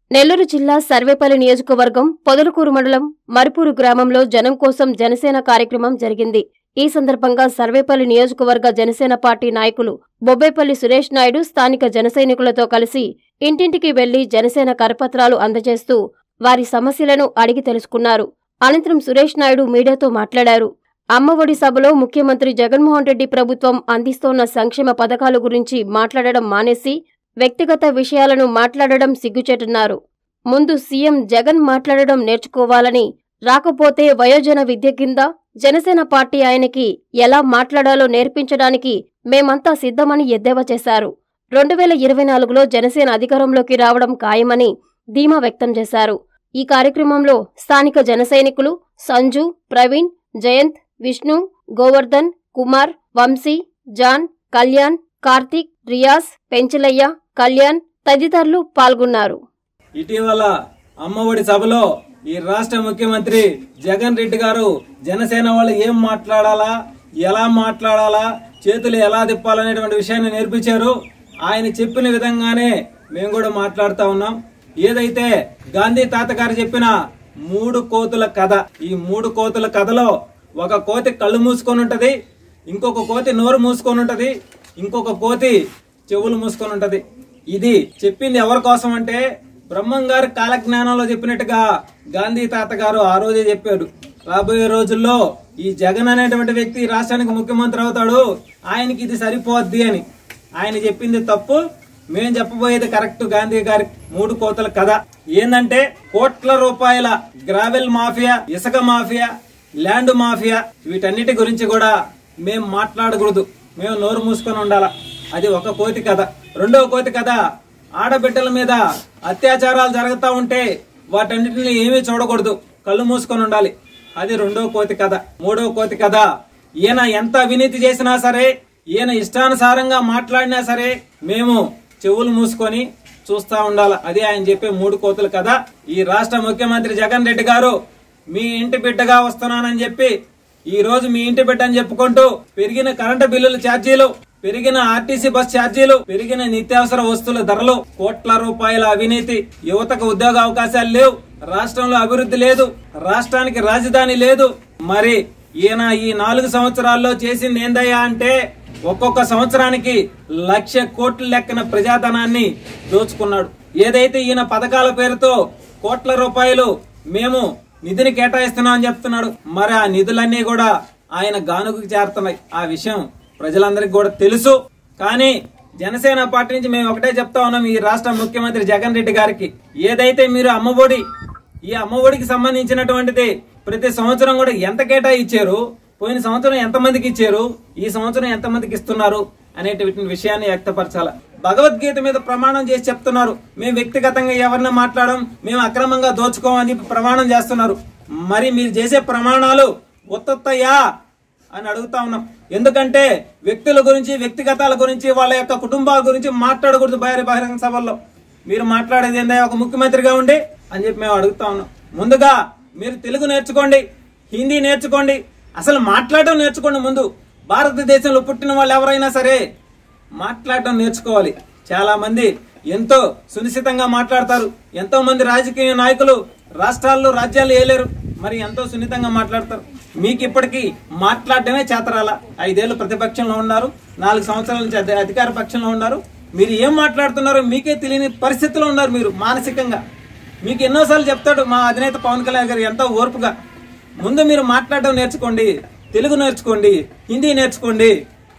నెల్లూరు జిల్లా సర్వేపల్లి నియోజకవర్గం పొదలకూరు మండలం మరిపూరు గ్రామంలో జనం కోసం జనసేన కార్యక్రమం జరిగింది ఈ సందర్భంగా సర్వేపల్లి నియోజకవర్గ జనసేన పార్టీ నాయకులు బొబ్బేపల్లి సురేష్ నాయుడు స్థానిక జనసైనికులతో కలిసి ఇంటింటికి వెళ్లి జనసేన కరపత్రాలు అందజేస్తూ వారి సమస్యలను అడిగి తెలుసుకున్నారు అనంతరం సురేష్ నాయుడు మీడియాతో మాట్లాడారు అమ్మఒడి సభలో ముఖ్యమంత్రి జగన్మోహన్ రెడ్డి ప్రభుత్వం అందిస్తోన్న సంక్షేమ పథకాల గురించి మాట్లాడడం మానేసి వ్యక్తిగత విషయాలను మాట్లాడడం సిగ్గుచేటన్నారు ముందు సీఎం జగన్ మాట్లాడడం నేర్చుకోవాలని రాకపోతే వయోజన విద్య కింద జనసేన పార్టీ ఆయనకి ఎలా మాట్లాడాలో నేర్పించడానికి మేమంతా సిద్ధమని ఎద్దేవా చేశారు రెండు వేల ఇరవై నాలుగులో జనసేన అధికారంలోకి రావడం ఖాయమని ధీమా వ్యక్తం చేశారు ఈ కార్యక్రమంలో స్థానిక జనసైనికులు సంజు ప్రవీణ్ జయంత్ విష్ణు గోవర్ధన్ కుమార్ వంశీ జాన్ కళ్యాణ్ కార్తీక్ రియాజ్ పెంచలయ్య కళ్యాణ్ తదితరులు పాల్గొన్నారు ఇటీవల అమ్మఒడి సభలో ఈ రాష్ట్ర ముఖ్యమంత్రి జగన్ రెడ్డి గారు జనసేన వాళ్ళు ఏం మాట్లాడాలా ఎలా మాట్లాడాలా చేతులు ఎలా తిప్పాలనేటువంటి విషయాన్ని నేర్పించారు ఆయన చెప్పిన విధంగానే మేము కూడా మాట్లాడుతా ఉన్నాం ఏదైతే గాంధీ తాత గారు చెప్పిన మూడు కోతుల కథ ఈ మూడు కోతుల కథలో ఒక కోతి కళ్ళు మూసుకొని ఉంటది ఇంకొక కోతి నోరు మూసుకొని ఉంటది ఇంకొక కోతి చెవులు మూసుకొని ఉంటది ఇది చెప్పింది ఎవరి కోసం అంటే బ్రహ్మం గారు కాలజ్ఞానంలో చెప్పినట్టుగా గాంధీ తాత గారు ఆ రోజే చెప్పాడు రాబోయే రోజుల్లో ఈ జగన్ అనేటువంటి వ్యక్తి ఈ రాష్ట్రానికి ముఖ్యమంత్రి అవుతాడు ఆయనకి ఇది సరిపోద్ది అని ఆయన చెప్పింది తప్పు మేం చెప్పబోయేది కరెక్ట్ గాంధీ గారి మూడు కోతల కథ ఏంటంటే కోట్ల రూపాయల గ్రావెల్ మాఫియా ఇసుక మాఫియా ల్యాండ్ మాఫియా వీటన్నిటి గురించి కూడా మేం మాట్లాడకూడదు మేము నోరు మూసుకొని ఉండాలా అది ఒక కోతి కథ రెండవ కోతి కథ ఆడబిడ్డల మీద అత్యాచారాలు జరుగుతూ ఉంటే వాటన్నిటిని ఏమీ చూడకూడదు కళ్ళు మూసుకొని ఉండాలి అది రెండో కోతి కథ మూడో కోతి కథ ఈయన ఎంత అవినీతి చేసినా సరే ఈయన ఇష్టానుసారంగా మాట్లాడినా సరే మేము చెవులు మూసుకొని చూస్తా ఉండాలి అది ఆయన చెప్పే మూడు కోతుల కథ ఈ రాష్ట్ర ముఖ్యమంత్రి జగన్ రెడ్డి గారు మీ ఇంటి బిడ్డగా వస్తున్నానని చెప్పి ఈ రోజు మీ ఇంటి బిడ్డ అని చెప్పుకుంటూ పెరిగిన కరెంటు బిల్లుల ఛార్జీలు పెరిగిన ఆర్టీసీ బస్ ఛార్జీలు పెరిగిన నిత్యావసర వస్తువుల ధరలు కోట్ల రూపాయల అవినీతి యువతకు ఉద్యోగ అవకాశాలు లేవు రాష్ట్రంలో అభివృద్ధి లేదు రాష్ట్రానికి రాజధాని లేదు మరి ఈయన ఈ నాలుగు సంవత్సరాల్లో చేసింది ఏందయ్యా అంటే ఒక్కొక్క సంవత్సరానికి లక్ష కోట్ల లెక్కన ప్రజాధనాన్ని దోచుకున్నాడు ఏదైతే ఈయన పథకాల పేరుతో కోట్ల రూపాయలు మేము నిధిని కేటాయిస్తున్నాం అని చెప్తున్నాడు మరి ఆ నిధులన్నీ కూడా ఆయన గానుగుకి చేరుతున్నాయి ఆ విషయం ప్రజలందరికీ కూడా తెలుసు కానీ జనసేన పార్టీ నుంచి మేము ఒకటే చెప్తా ఉన్నాం ఈ రాష్ట్ర ముఖ్యమంత్రి జగన్ రెడ్డి గారికి ఏదైతే మీరు అమ్మఒడి ఈ అమ్మఒడికి సంబంధించినటువంటిది ప్రతి సంవత్సరం కూడా ఎంత కేటాయించారు పోయిన సంవత్సరం ఎంత మందికి ఇచ్చారు ఈ సంవత్సరం ఎంత మందికి ఇస్తున్నారు అనేటువంటి విషయాన్ని వ్యక్తపరచాల భగవద్గీత మీద ప్రమాణం చేసి చెప్తున్నారు మేము వ్యక్తిగతంగా ఎవరిని మాట్లాడడం మేము అక్రమంగా దోచుకోమని చెప్పి ప్రమాణం చేస్తున్నారు మరి మీరు చేసే ప్రమాణాలు ఉత్తయ్యా అని అడుగుతా ఉన్నాం ఎందుకంటే వ్యక్తుల గురించి వ్యక్తిగతాల గురించి వాళ్ళ యొక్క కుటుంబాల గురించి మాట్లాడకూడదు బహిర బహిరంగ సభల్లో మీరు మాట్లాడేది ఏందా ఒక ముఖ్యమంత్రిగా ఉండి అని చెప్పి మేము అడుగుతా ఉన్నాం ముందుగా మీరు తెలుగు నేర్చుకోండి హిందీ నేర్చుకోండి అసలు మాట్లాడడం నేర్చుకోండి ముందు భారతదేశంలో పుట్టిన వాళ్ళు ఎవరైనా సరే మాట్లాడడం నేర్చుకోవాలి చాలా మంది ఎంతో సునిశ్చితంగా మాట్లాడతారు ఎంతో మంది రాజకీయ నాయకులు రాష్ట్రాల్లో రాజ్యాలు ఏలేరు మరి ఎంతో సున్నితంగా మాట్లాడతారు మీకు ఇప్పటికీ మాట్లాడటమే చేతరాల ఐదేళ్లు ప్రతిపక్షంలో ఉన్నారు నాలుగు సంవత్సరాల నుంచి అధి- అధికార పక్షంలో ఉన్నారు మీరు ఏం మాట్లాడుతున్నారో మీకే తెలియని పరిస్థితిలో ఉన్నారు మీరు మానసికంగా మీకు ఎన్నోసార్లు చెప్తాడు మా అధినేత పవన్ కళ్యాణ్ గారు ఎంతో ఓర్పుగా ముందు మీరు మాట్లాడడం నేర్చుకోండి తెలుగు నేర్చుకోండి హిందీ నేర్చుకోండి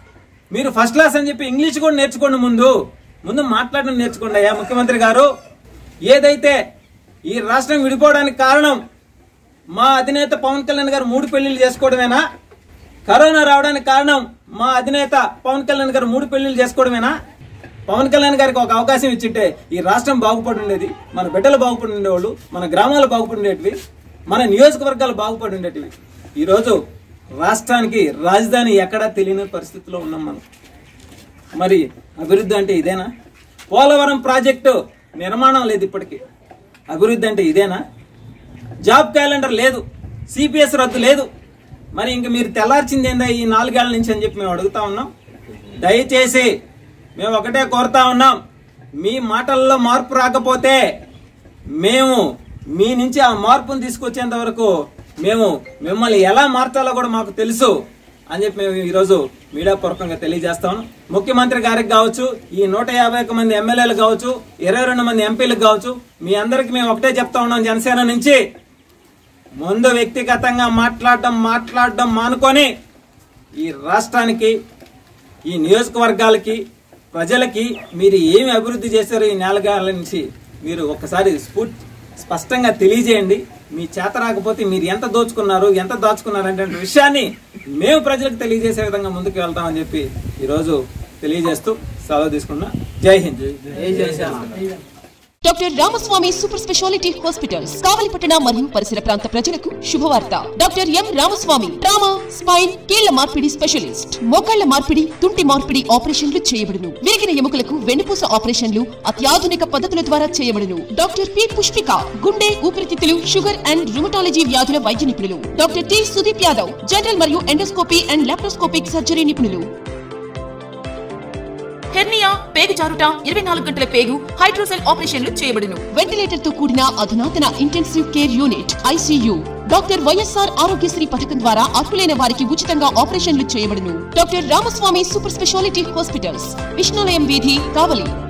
మీరు ఫస్ట్ క్లాస్ అని చెప్పి ఇంగ్లీష్ కూడా నేర్చుకోండి ముందు ముందు మాట్లాడడం నేర్చుకోండి అయ్యా ముఖ్యమంత్రి గారు ఏదైతే ఈ రాష్ట్రం విడిపోవడానికి కారణం మా అధినేత పవన్ కళ్యాణ్ గారు మూడు పెళ్లిళ్ళు చేసుకోవడమేనా కరోనా రావడానికి కారణం మా అధినేత పవన్ కళ్యాణ్ గారు మూడు పెళ్లిళ్ళు చేసుకోవడమేనా పవన్ కళ్యాణ్ గారికి ఒక అవకాశం ఇచ్చింటే ఈ రాష్ట్రం బాగుపడి ఉండేది మన బిడ్డలు బాగుపడి ఉండేవాళ్ళు మన గ్రామాలు బాగుపడి ఉండేటివి మన నియోజకవర్గాలు బాగుపడి ఉండేటివి ఈరోజు రాష్ట్రానికి రాజధాని ఎక్కడా తెలియని పరిస్థితిలో ఉన్నాం మనం మరి అభివృద్ధి అంటే ఇదేనా పోలవరం ప్రాజెక్టు నిర్మాణం లేదు ఇప్పటికీ అభివృద్ధి అంటే ఇదేనా జాబ్ క్యాలెండర్ లేదు సిపిఎస్ రద్దు లేదు మరి ఇంక మీరు తెల్లార్చింది ఏందా ఈ నాలుగేళ్ల నుంచి అని చెప్పి మేము అడుగుతా ఉన్నాం దయచేసి మేము ఒకటే కోరుతా ఉన్నాం మీ మాటల్లో మార్పు రాకపోతే మేము మీ నుంచి ఆ మార్పును తీసుకొచ్చేంత వరకు మేము మిమ్మల్ని ఎలా మార్చాలో కూడా మాకు తెలుసు అని చెప్పి మేము ఈరోజు మీడియా పూర్వకంగా తెలియజేస్తాం ముఖ్యమంత్రి గారికి కావచ్చు ఈ నూట యాభై ఒక్క మంది ఎమ్మెల్యేలు కావచ్చు ఇరవై రెండు మంది ఎంపీలకు కావచ్చు మీ అందరికి మేము ఒకటే చెప్తా ఉన్నాం జనసేన నుంచి ముందు వ్యక్తిగతంగా మాట్లాడడం మాట్లాడడం మానుకొని ఈ రాష్ట్రానికి ఈ నియోజకవర్గాలకి ప్రజలకి మీరు ఏమి అభివృద్ధి చేశారో ఈ నేలగాల నుంచి మీరు ఒక్కసారి స్ఫూర్తి స్పష్టంగా తెలియజేయండి మీ చేత రాకపోతే మీరు ఎంత దోచుకున్నారు ఎంత దాచుకున్నారు అంటే విషయాన్ని మేము ప్రజలకు తెలియజేసే విధంగా ముందుకు వెళ్తామని చెప్పి ఈరోజు తెలియజేస్తూ సెలవు తీసుకున్నా Jai Hind Jai Janasena doctor Ramaswamy super speciality hospitals కావలిపట్టణ మరియు పరిసర ప్రాంత ప్రజలకు శుభవార్త doctor M Ramaswamy trauma spine కీళ్ల మార్పిడి స్పెషలిస్ట్ మోకాళ్ల మార్పిడి తుంటి మార్పిడి ఆపరేషన్లు చేయబడును విరిగిన ఎముకలకు వెన్నుపూస ఆపరేషన్లు అత్యాధునిక పద్ధతుల ద్వారా చేయబడును డాక్టర్ పి పుష్పిక గుండె ఊపిరితిత్తులు షుగర్ అండ్ రుమటాలజీ వ్యాధుల వైద్య నిపుణులు doctor T Sudeep Yadav general మరియు ఎండోస్కోపీ అండ్ లాప్రోస్కోపిక్ సర్జరీ నిపుణులు హెర్నియా పేగు జారుట ఇరవై నాలుగు గంటల పేగు హైడ్రోసెల్ ఆపరేషన్లు చేయబడును వెంటిలేటర్ తో కూడిన అధునాతన intensive care unit ICU doctor YSR Aarogyasri పథకం ద్వారా అర్హులైన వారికి ఉచితంగా ఆపరేషన్లు చేయబడును doctor Ramaswamy super speciality hospitals Vishnulayam వీధి కావలి